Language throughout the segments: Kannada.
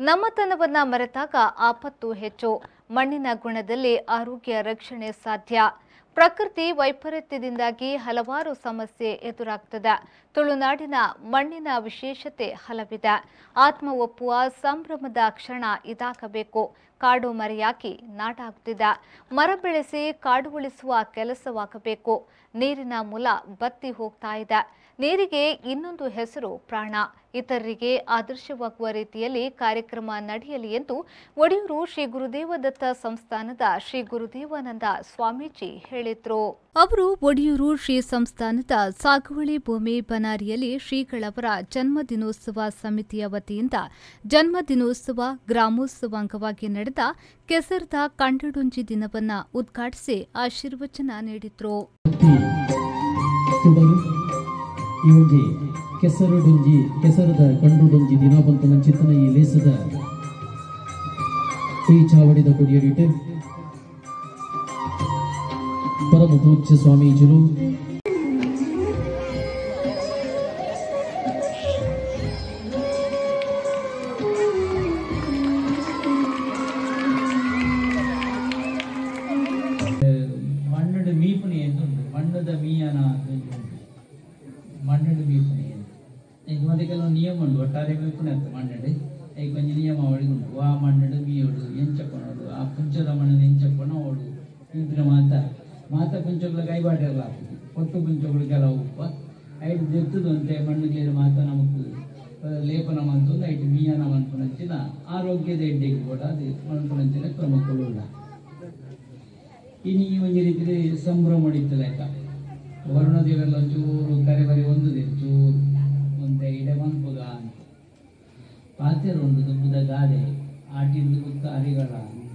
ನಮ್ಮತನವನ್ನ ಮರೆತಾಗ ಆಪತ್ತು ಹೆಚ್ಚು ಮಣ್ಣಿನ ಗುಣದಲ್ಲಿ ಆರೋಗ್ಯ ರಕ್ಷಣೆ ಸಾಧ್ಯ ಪ್ರಕೃತಿ ವೈಪರೀತ್ಯದಿಂದಾಗಿ ಹಲವಾರು ಸಮಸ್ಯೆ ಎದುರಾಗ್ತದೆ ತುಳುನಾಡಿನ ಮಣ್ಣಿನ ವಿಶೇಷತೆ ಹಲವಿದೆ ಆತ್ಮ ಒಪ್ಪುವ ಸಂಭ್ರಮದ ಕ್ಷಣ ಇದಾಗಬೇಕು ಕಾಡು ಮರೆಯಾಗಿ ನಾಟಾಗುತ್ತಿದೆ ಮರ ಬೆಳೆಸಿ ಕಾಡು ಉಳಿಸುವ ಕೆಲಸವಾಗಬೇಕು ನೀರಿನ ಮೂಲ ಬತ್ತಿ ಹೋಗ್ತಾ ಇದೆ ನೀರಿಗೆ ಇನ್ನೊಂದು ಹೆಸರು ಪ್ರಾಣ ಇತರರಿಗೆ ಆದರ್ಶವಾಗುವ ರೀತಿಯಲ್ಲಿ ಕಾರ್ಯಕ್ರಮ ನಡೆಯಲಿ ಎಂದು ಒಡಿಯೂರು ಶ್ರೀ ಗುರುದೇವದತ್ತ ಸಂಸ್ಥಾನದ ಶ್ರೀ ಗುರುದೇವಾನಂದ ಸ್ವಾಮೀಜಿ ಹೇಳಿದ್ರು ಅವರು ಒಡಿಯೂರು ಶ್ರೀ ಸಂಸ್ಥಾನದ ಸಾಗುವಳಿ ಭೂಮಿ ಬನಾರಿಯಲ್ಲಿ ಶ್ರೀಗಳವರ ಜನ್ಮದಿನೋತ್ಸವ ಸಮಿತಿಯ ವತಿಯಿಂದ ಜನ್ಮದಿನೋತ್ಸವ ಗ್ರಾಮೋತ್ಸವ ಅಂಗವಾಗಿ ನಡೆದ ಕೆಸರದ ಕಂಡಡುಂಜಿ ದಿನವನ್ನ ಉದ್ಘಾಟಿಸಿ ಆಶೀರ್ವಚನ ನೀಡಿದ್ರು ತುಡರು ಈ ಒಂಜಿ ಕೆಸರುಡುಂಜಿ ಕೆಸರದ ಕಂಡುಡುಂಜಿ ದಿನ ಬಂತು ಮಂಚಿತ್ತನ ಈ ಲೇಸದ ಈ ಚಾವಡಿದ ಕೊಡಿಯರಿಟ್ಟು ಪರಮ ಪೂಜ್ಯ ಸ್ವಾಮೀಜಿರು ಮಣ್ಣುಡು ಮೀಪುನಿ ಎಂದುಂಡು ಮಣ್ಣದ ಮೀಯನ ಅಂತ ಉಂಟು ಮಣ್ಣುಡು ಮೀಪುನಿ ಎಂದು ಈಗ ಮತ್ತೆ ಕೆಲವು ನಿಯಮ ಉಂಟು ಒಟ್ಟಾರೆ ಮೀಪುನಿ ಅಂತ ಮಣ್ಣುಡು ಈಗ ಕೊಂಚ ನಿಯಮಾವಳಿ ಉಂಟು ಆ ಮಣ್ಣುಡು ಮೀಯೋಡು ಎಂಚಪ್ಪನೋಡು ಆ ಪುಂಚದ ಮಣ್ಣನ್ನು ಎಂಚಪ್ಪನ ಓಡು ಇಂಪಿನ ಮಾತ ಮಾತ ಪುಂಚಗಳ ಕೈಬಾಟೆಲ್ಲ ಒಟ್ಟು ಪುಂಚಗಳು ಕೆಲವು ಉಪ್ಪ ಐದು ಜೆತ್ತದು ಅಂತೆ ಮಣ್ಣಿಗೆ ಮಾತ ನಮಕ್ ಲೇಪನ ಮಂತು ಐದು ಮೀಯನ ಮನ್ಪುನಂಚಿನ ಆರೋಗ್ಯದ ಎಡ್ಡೆಗೆ ಕೂಡ ಅದು ಮನ್ಪುನಂಚಿನ ಕ್ರಮಗಳು ಇನ್ನು ಈ ಒಂದು ರೀತಿಯಲ್ಲಿ ಸಂಭ್ರಮ ಹೊಡಿತು ಲೆಕ್ಕ ವರುಣದೇವೆಲ್ಲ ಚೂರು ಕರೆ ಬರಿ ಒಂದು ದಿನ ಚೂರು ಒಂದೆ ಇಡೆ ಮನ್ಪುಗ ಅಂತ ಪಾತೆರು ಉಂಟು ದುಬ್ಬದ ಗಾದೆ ಆಟಿಂದು ಗುತ್ತ ಅರಿಗಳ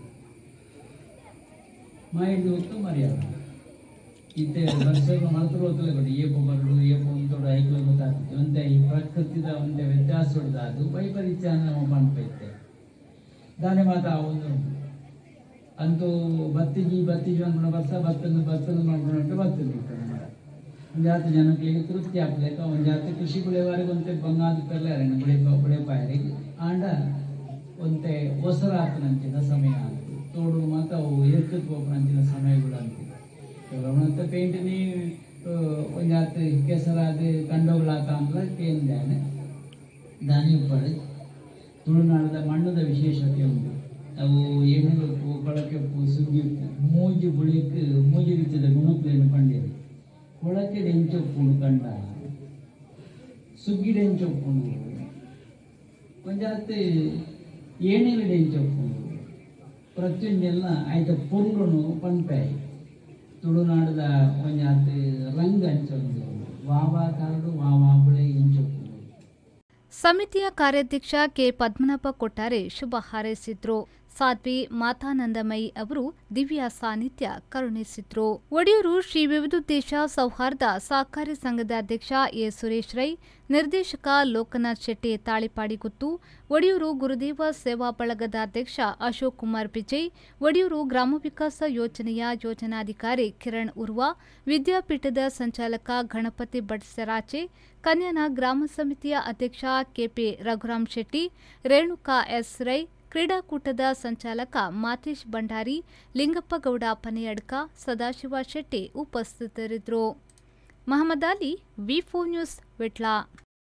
ಮಾಯಿಡ್ದು ಹೊತ್ತು ಮರ್ಯಾದ ಇತ್ತೆ ವರ್ಷಗಳು ಮಾತ್ರ ಹೋಗ್ತಲೇ ಕೊಡಿ ಏಪು ಬರಡು ಏಪು ಅಂತೋಡು ಐಕ್ಲು ಗೊತ್ತಾಗ್ತದೆ ಒಂದೇ ಈ ಪ್ರಕೃತಿದ ಒಂದೇ ವ್ಯತ್ಯಾಸ ಹೊಡೆದ ಅದು ವೈಪರೀತ್ಯ ನಮ್ಮ ಮನ್ಪೈತೆ ದಾನೆ ಮಾತ ಒಂದು ಅಂತೂ ಬತ್ತಿಜಿ ಬತ್ತಿಜಿ ಅನ್ಕೊಂಡ ಬರ್ಸ ಬತ್ತಂದು ಬತ್ತಂದು ಮಾಡ್ಕೊಂಡ್ರೆ ಬತ್ತಂದು ಇರ್ತದೆ ಮರ ಒಂದು ಜಾತಿ ಜನಕ್ಕೆ ತೃಪ್ತಿ ಆಗ್ಬೇಕು ಒಂದು ಜಾತಿ ಕೃಷಿ ಬೆಳೆವರೆಗೆ ಒಂತೆ ಬಂಗಾದ ಪೆರ್ಲೆ ಅರಣ್ಯ ಬೆಳೆ ಬೆಳೆ ಪಾಯರಿಗೆ ಆಂಡ ಒಂತೆ ಒಸರ ಹಾಕನಂಚಿನ ಸಮಯ ಅಂತ ತೋಡು ಮಾತ ಅವು ಏರ್ಕಕ್ಕೆ ಹೋಗ್ನಂಚಿನ ಸಮಯಗಳು ಅಂತ ಕೆಲವೊಂದಂತ ಪೇಂಟಿನಿ ಒಂದು ಜಾತಿ ಕೆಸರಾದ ಕಂಡೋಗಳು ಹಾಕಂಬಲ ಕೇಂದ್ರಾನೆ ದಾನಿ ಉಪ್ಪಳು ತುಳುನಾಡದ ಮಣ್ಣದ ವಿಶೇಷತೆ ಉಂಟು ಅವು ಎಣ್ಣೆಗಪ್ಪು ಕೊಳಕೆಪ್ಪು ಸುಗ್ಗಿಪ್ಪು ಮೂಜಿ ಬುಳಿಕ್ ಮೂಜಿ ರೀತಿಯ ಗುಣಕ್ಲೇನು ಕಂಡಿರಿ ಕೊಳಕೆ ಡೆಂಚೊಪ್ಪು ಕಂಡ ಸುಗ್ಗಿ ಡೆಂಚೊಪ್ಪು ಕೊಂಜಾತ್ ಏಣಿಲ ಡೆಂಚೊಪ್ಪು ಪ್ರತಿಯೊಂದೆಲ್ಲ ಆಯ್ತ ಪೊರ್ಲುನು ಪಂಪಾಯಿ ತುಳುನಾಡದ ಒಂಜಾತ್ ರಂಗ ಅಂಚೊಂದು ವಾವಾ ಕಾರಡು ವಾವಾ ಬುಳೆ ಇಂಚೊಪ್ಪು ಸಮಿತಿಯ ಕಾರ್ಯಾಧ್ಯಕ್ಷ ಕೆ ಪದ್ಮನಾಭ ಕೊಟ್ಟಾರೆ ಶುಭ ಹಾರೈಸಿದ್ರು ಸಾಧ್ವಿ ಮಾತಾನಂದಮಯಿ ಅವರು ದಿವ್ಯ ಸಾನ್ನಿಧ್ಯ ಕರುಣಿಸಿದ್ರು ಒಡಿಯೂರು ಶ್ರೀ ವಿವಿಧೋದ್ದೇಶ ಸೌಹಾರ್ದ ಸಹಕಾರಿ ಸಂಘದ ಅಧ್ಯಕ್ಷ ಎ ಸುರೇಶ್ ರೈ ನಿರ್ದೇಶಕ ಲೋಕನಾಥ್ ಶೆಟ್ಟಿ ತಾಳಿಪಾಡಿಗುತ್ತು ಒಡಿಯೂರು ಗುರುದೇವ ಸೇವಾ ಬಳಗದ ಅಧ್ಯಕ್ಷ ಅಶೋಕ್ ಕುಮಾರ್ ವಿಜಯ್ ಒಡಿಯೂರು ಗ್ರಾಮ ವಿಕಾಸ ಯೋಜನೆಯ ಯೋಜನಾಧಿಕಾರಿ ಕಿರಣ್ ಉರ್ವಾ ವಿದ್ಯಾಪೀಠದ ಸಂಚಾಲಕ ಗಣಪತಿ ಭಟ್ ಸೆರಾಚೆ ಕನ್ಯಾನ ಗ್ರಾಮ ಸಮಿತಿಯ ಅಧ್ಯಕ್ಷ ಕೆಪಿ ರಘುರಾಮ್ ಶೆಟ್ಟಿ ರೇಣುಕಾ ಎಸ್ ರೈ ಕ್ರೀಡಾಕೂಟದ ಸಂಚಾಲಕ ಮಾತೇಶ್ ಭಂಡಾರಿ ಲಿಂಗಪ್ಪಗೌಡ ಪನೆಯಡ್ಕ ಸದಾಶಿವ ಶೆಟ್ಟಿ ಉಪಸ್ಥಿತರಿದ್ದರು ಮಹಮ್ಮದ್ ಅಲಿ ವಿ ನ್ಯೂಸ್ ವಿಟ್ಲ